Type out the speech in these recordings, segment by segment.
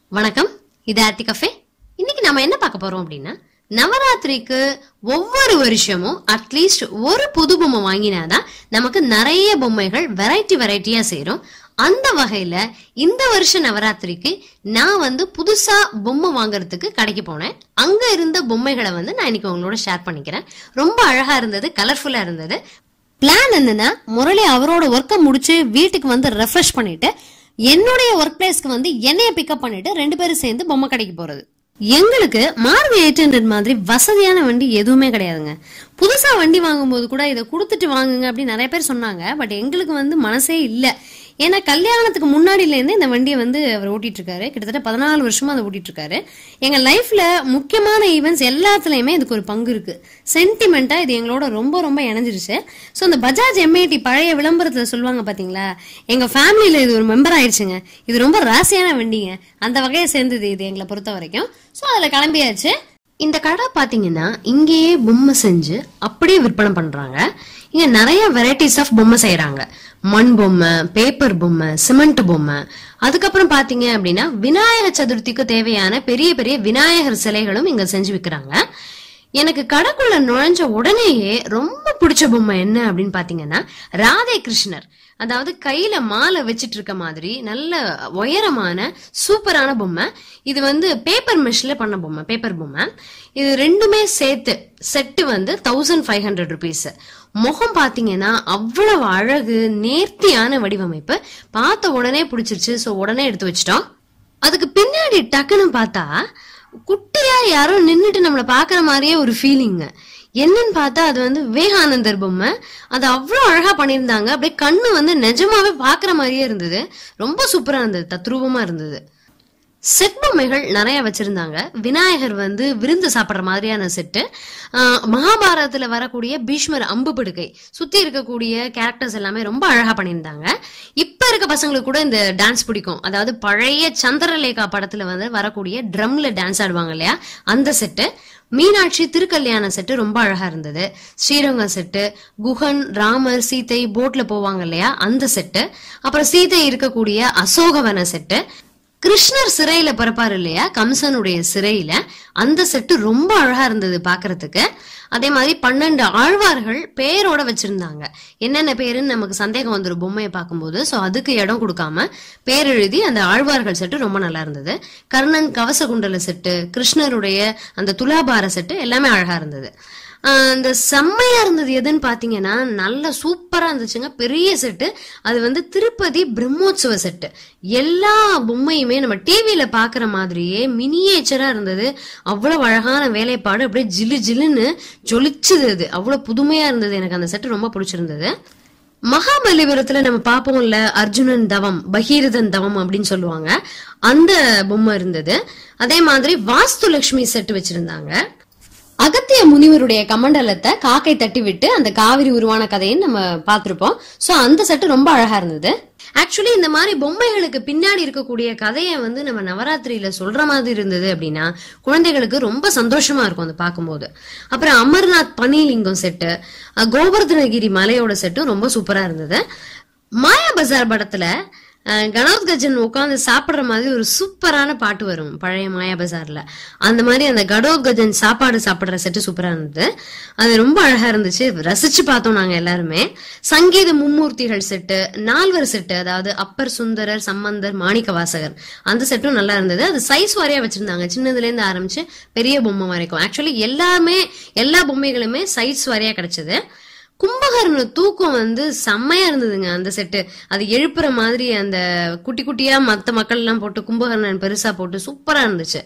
வணக்கம் இது ஆர்த்தி கஃபே இன்னைக்கு நம்ம என்ன பார்க்க போறோம் அப்படின்னா நவராத்திரிக்கு ஒவ்வொரு வருஷமும் அட்லீஸ்ட் ஒரு புது பொம்மை வாங்கினாதான் நமக்கு நிறைய பொம்மைகள் வெரைட்டி வெரைட்டியா சேரும் அந்த வகையில இந்த வருஷ நவராத்திரிக்கு நான் வந்து புதுசா பொம்மை வாங்குறதுக்கு கடைக்கு போனேன் அங்க இருந்த பொம்மைகளை வந்து நான் இன்னைக்கு உங்களோட ஷேர் பண்ணிக்கிறேன் ரொம்ப அழகா இருந்தது கலர்ஃபுல்லா இருந்தது பிளான் என்னன்னா முரளி அவரோட ஒர்க்கை முடிச்சு வீட்டுக்கு வந்து ரெஃப்ரெஷ் பண்ணிட்டு என்னுடைய ஒர்க் பிளேஸ்க்கு வந்து என்னைய பிக்கப் பண்ணிட்டு ரெண்டு பேரும் சேர்ந்து பொம்மை கடைக்கு போறது எங்களுக்கு மாருதி எயிட் ஹண்ட்ரட் மாதிரி வசதியான வண்டி எதுவுமே கிடையாதுங்க புதுசா வண்டி வாங்கும்போது கூட இதை கொடுத்துட்டு வாங்குங்க அப்படின்னு நிறைய பேர் சொன்னாங்க பட் எங்களுக்கு வந்து மனசே இல்லை ஏன்னா கல்யாணத்துக்கு முன்னாடில இருந்தே இந்த வண்டியை வந்து அவர் ஓட்டிட்டு இருக்காரு கிட்டத்தட்ட பதினாலு வருஷமா அதை ஓட்டிட்டு இருக்காரு எங்க லைஃப்ல முக்கியமான ஈவெண்ட்ஸ் எல்லாத்துலயுமே இதுக்கு ஒரு பங்கு இருக்கு சென்டிமெண்டா இது எங்களோட ரொம்ப ரொம்ப இணைஞ்சிருச்சு ஸோ இந்த பஜாஜ் எம்ஏடி பழைய விளம்பரத்துல சொல்லுவாங்க பாத்தீங்களா எங்க ஃபேமிலியில இது ஒரு மெம்பர் ஆயிடுச்சுங்க இது ரொம்ப ராசியான வண்டிங்க அந்த வகையை சேர்ந்தது இது எங்களை பொறுத்த வரைக்கும் ஸோ அதுல கிளம்பியாச்சு இந்த கடை பாத்தீங்கன்னா இங்கேயே பொம்மை செஞ்சு அப்படியே விற்பனை பண்றாங்க இங்க நிறைய வெரைட்டிஸ் ஆஃப் பொம்மை செய்யறாங்க மண் பொம்மை பேப்பர் பொம்மை சிமெண்ட் பொம்மை அதுக்கப்புறம் பாத்தீங்க அப்படின்னா விநாயகர் சதுர்த்திக்கு தேவையான பெரிய பெரிய விநாயகர் சிலைகளும் இங்க செஞ்சு விக்கிறாங்க எனக்கு கடைக்குள்ள நுழைஞ்ச உடனேயே ரொம்ப பிடிச்ச பொம்மை என்ன அப்படின்னு பாத்தீங்கன்னா ராதே கிருஷ்ணர் அதாவது கையில மாலை வச்சிட்டு இருக்க மாதிரி நல்ல உயரமான சூப்பரான பொம்மை இது வந்து பேப்பர் மெஷ்ல பண்ண பொம்மை பேப்பர் பொம்மை இது ரெண்டுமே சேர்த்து செட்டு வந்து தௌசண்ட் ஃபைவ் ஹண்ட்ரட் ருபீஸ் முகம் பாத்தீங்கன்னா அவ்வளவு அழகு நேர்த்தியான வடிவமைப்பு பார்த்த உடனே பிடிச்சிருச்சு ஸோ உடனே எடுத்து வச்சிட்டோம் அதுக்கு பின்னாடி டக்குன்னு பார்த்தா குட்டியா யாரோ நின்னுட்டு நம்மள பாக்குற மாதிரியே ஒரு ஃபீலிங் என்னன்னு பார்த்தா அது வந்து விவேகானந்தர் பொம்மை அது அவ்வளோ அழகா பண்ணியிருந்தாங்க அப்படியே கண்ணு வந்து நிஜமாவே பாக்குற மாதிரியே இருந்தது ரொம்ப சூப்பரா இருந்தது தத்ரூபமா இருந்தது செட் பொம்மைகள் நிறைய வச்சிருந்தாங்க விநாயகர் வந்து விருந்து சாப்பிடுற மாதிரியான செட்டு மகாபாரதத்துல வரக்கூடிய பீஷ்மர் அம்பு படுக்கை சுத்தி இருக்கக்கூடிய கேரக்டர்ஸ் எல்லாமே ரொம்ப அழகா பண்ணியிருந்தாங்க இப்ப இருக்க பசங்களுக்கு கூட இந்த டான்ஸ் பிடிக்கும் அதாவது பழைய சந்திரலேகா படத்துல வந்து வரக்கூடிய ட்ரம்ல டான்ஸ் ஆடுவாங்க இல்லையா அந்த செட்டு மீனாட்சி திருக்கல்யாண செட்டு ரொம்ப அழகா இருந்தது ஸ்ரீரங்கம் செட்டு குஹன் ராமர் சீதை போட்ல போவாங்க இல்லையா அந்த செட்டு அப்புறம் சீதை இருக்கக்கூடிய அசோகவன செட்டு கிருஷ்ணர் சிறையில பிறப்பாரு இல்லையா கம்சனுடைய சிறையில அந்த செட்டு ரொம்ப அழகா இருந்தது பாக்குறதுக்கு அதே மாதிரி பன்னெண்டு ஆழ்வார்கள் பேரோட வச்சிருந்தாங்க என்னென்ன பேருன்னு நமக்கு சந்தேகம் வந்துடும் பொம்மையை பார்க்கும்போது ஸோ அதுக்கு இடம் கொடுக்காம பேர் எழுதி அந்த ஆழ்வார்கள் செட்டு ரொம்ப நல்லா இருந்தது கர்ணன் கவசகுண்டல செட்டு கிருஷ்ணருடைய அந்த துலாபார செட்டு எல்லாமே அழகா இருந்தது ஆஹ் அந்த செம்மையா இருந்தது எதுன்னு பாத்தீங்கன்னா நல்ல சூப்பரா இருந்துச்சுங்க பெரிய செட்டு அது வந்து திருப்பதி பிரம்மோற்சவ செட்டு எல்லா பொம்மையுமே நம்ம டிவியில பாக்குற மாதிரியே மினியேச்சரா இருந்தது அவ்வளவு அழகான வேலைப்பாடு அப்படியே ஜிலு ஜிலுன்னு ஜொலிச்சுது அது அவ்வளவு புதுமையா இருந்தது எனக்கு அந்த செட்டு ரொம்ப பிடிச்சிருந்தது மகாபலிபுரத்துல நம்ம பார்ப்போம்ல அர்ஜுனன் தவம் பகீரதன் தவம் அப்படின்னு சொல்லுவாங்க அந்த பொம்மை இருந்தது அதே மாதிரி வாஸ்து லட்சுமி செட்டு வச்சிருந்தாங்க அகத்திய முனிவருடைய கமண்டலத்தை காக்கை தட்டி விட்டு அந்த காவிரி உருவான கதையை நம்ம பார்த்திருப்போம் சோ அந்த செட்டு ரொம்ப அழகா இருந்தது ஆக்சுவலி இந்த மாதிரி பொம்மைகளுக்கு பின்னாடி இருக்கக்கூடிய கதையை வந்து நம்ம நவராத்திரியில சொல்ற மாதிரி இருந்தது அப்படின்னா குழந்தைகளுக்கு ரொம்ப சந்தோஷமா இருக்கும் அதை பார்க்கும்போது அப்புறம் அமர்நாத் பனிலிங்கம் செட்டு அஹ் கோவர்தனகிரி மலையோட செட்டும் ரொம்ப சூப்பரா இருந்தது மாயா பஜார் படத்துல அஹ் கணவத் கஜன் உட்காந்து சாப்பிடுற மாதிரி ஒரு சூப்பரான பாட்டு வரும் பழைய மாயா பஜார்ல அந்த மாதிரி அந்த கடோத் கஜன் சாப்பாடு சாப்பிடுற செட்டு சூப்பரா இருந்தது அது ரொம்ப அழகா இருந்துச்சு ரசிச்சு பார்த்தோம் நாங்க எல்லாருமே சங்கீத மும்மூர்த்திகள் செட்டு நால்வர் செட்டு அதாவது அப்பர் சுந்தரர் சம்பந்தர் மாணிக்க வாசகர் அந்த செட்டும் நல்லா இருந்தது அது சைஸ் வாரியா வச்சிருந்தாங்க சின்னதுல இருந்து ஆரம்பிச்சு பெரிய பொம்மை வரைக்கும் ஆக்சுவலி எல்லாமே எல்லா பொம்மைகளுமே சைஸ் வாரியா கிடைச்சது கும்பகர்ண தூக்கம் வந்து செம்மையா இருந்ததுங்க அந்த செட்டு அது எழுப்புற மாதிரி அந்த குட்டி குட்டியா மத்த மக்கள் எல்லாம் போட்டு கும்பகர்ணன் பெருசா போட்டு சூப்பரா இருந்துச்சு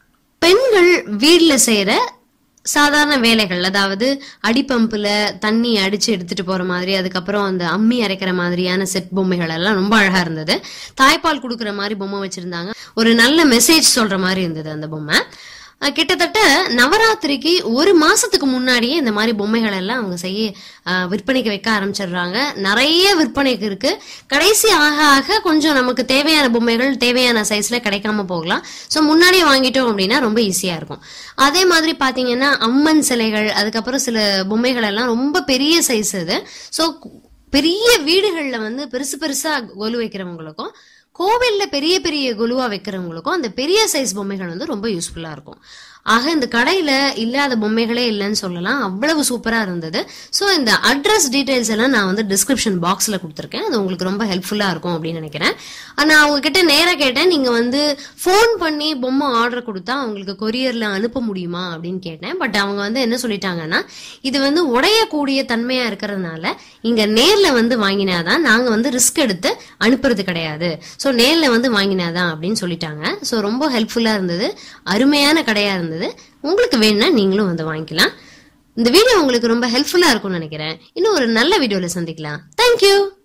பெண்கள் வீட்ல செய்யற சாதாரண வேலைகள் அதாவது அடிப்பம்புல தண்ணி அடிச்சு எடுத்துட்டு போற மாதிரி அதுக்கப்புறம் அந்த அம்மி அரைக்கிற மாதிரியான செட் பொம்மைகள் எல்லாம் ரொம்ப அழகா இருந்தது தாய்ப்பால் கொடுக்குற மாதிரி பொம்மை வச்சிருந்தாங்க ஒரு நல்ல மெசேஜ் சொல்ற மாதிரி இருந்தது அந்த பொம்மை அஹ் கிட்டத்தட்ட நவராத்திரிக்கு ஒரு மாசத்துக்கு முன்னாடியே இந்த மாதிரி பொம்மைகள் எல்லாம் அவங்க செய்ய அஹ், விற்பனைக்கு வைக்க ஆரம்பிச்சிடுறாங்க நிறைய விற்பனைக்கு இருக்கு கடைசி ஆக ஆக கொஞ்சம் நமக்கு தேவையான பொம்மைகள் தேவையான சைஸ்ல கிடைக்காம போகலாம் ஸோ முன்னாடியே வாங்கிட்டோம் அப்படின்னா ரொம்ப ஈஸியா இருக்கும் அதே மாதிரி பாத்தீங்கன்னா அம்மன் சிலைகள் அதுக்கப்புறம் சில பொம்மைகள் எல்லாம் ரொம்ப பெரிய சைஸ் அது ஸோ பெரிய வீடுகள்ல வந்து பெருசு பெருசா கொலு வைக்கிறவங்களுக்கும் கோவில்ல பெரிய பெரிய குழுவா வைக்கிறவங்களுக்கும் அந்த பெரிய சைஸ் பொம்மைகள் வந்து ரொம்ப யூஸ்ஃபுல்லா இருக்கும் ஆக இந்த கடையில இல்லாத பொம்மைகளே இல்லைன்னு சொல்லலாம் அவ்வளவு சூப்பரா இருந்தது ஸோ இந்த அட்ரஸ் டீடைல்ஸ் எல்லாம் நான் வந்து டிஸ்கிரிப்ஷன் பாக்ஸ்ல கொடுத்துருக்கேன் அது உங்களுக்கு ரொம்ப ஹெல்ப்ஃபுல்லா இருக்கும் அப்படின்னு நினைக்கிறேன் ஆனா அவங்க கிட்ட நேரா கேட்டேன் நீங்க வந்து ஃபோன் பண்ணி பொம்மை ஆர்டர் கொடுத்தா அவங்களுக்கு கொரியர்ல அனுப்ப முடியுமா அப்படின்னு கேட்டேன் பட் அவங்க வந்து என்ன சொல்லிட்டாங்கன்னா இது வந்து உடையக்கூடிய தன்மையா இருக்கிறதுனால இங்க நேர்ல வந்து வாங்கினாதான் நாங்க வந்து ரிஸ்க் எடுத்து அனுப்புறது கிடையாது ஸோ நேர்ல வந்து வாங்கினாதான் அப்படின்னு சொல்லிட்டாங்க ஸோ ரொம்ப ஹெல்ப்ஃபுல்லா இருந்தது அருமையான கடையா இருந்தது உங்களுக்கு வேணும்னா நீங்களும் வந்து வாங்கிக்கலாம் இந்த வீடியோ உங்களுக்கு ரொம்ப ஹெல்ப்ஃபுல்லா இருக்கும்னு நினைக்கிறேன் இன்னும் ஒரு நல்ல வீடியோல சந்திக்கலாம் தேங்க்யூ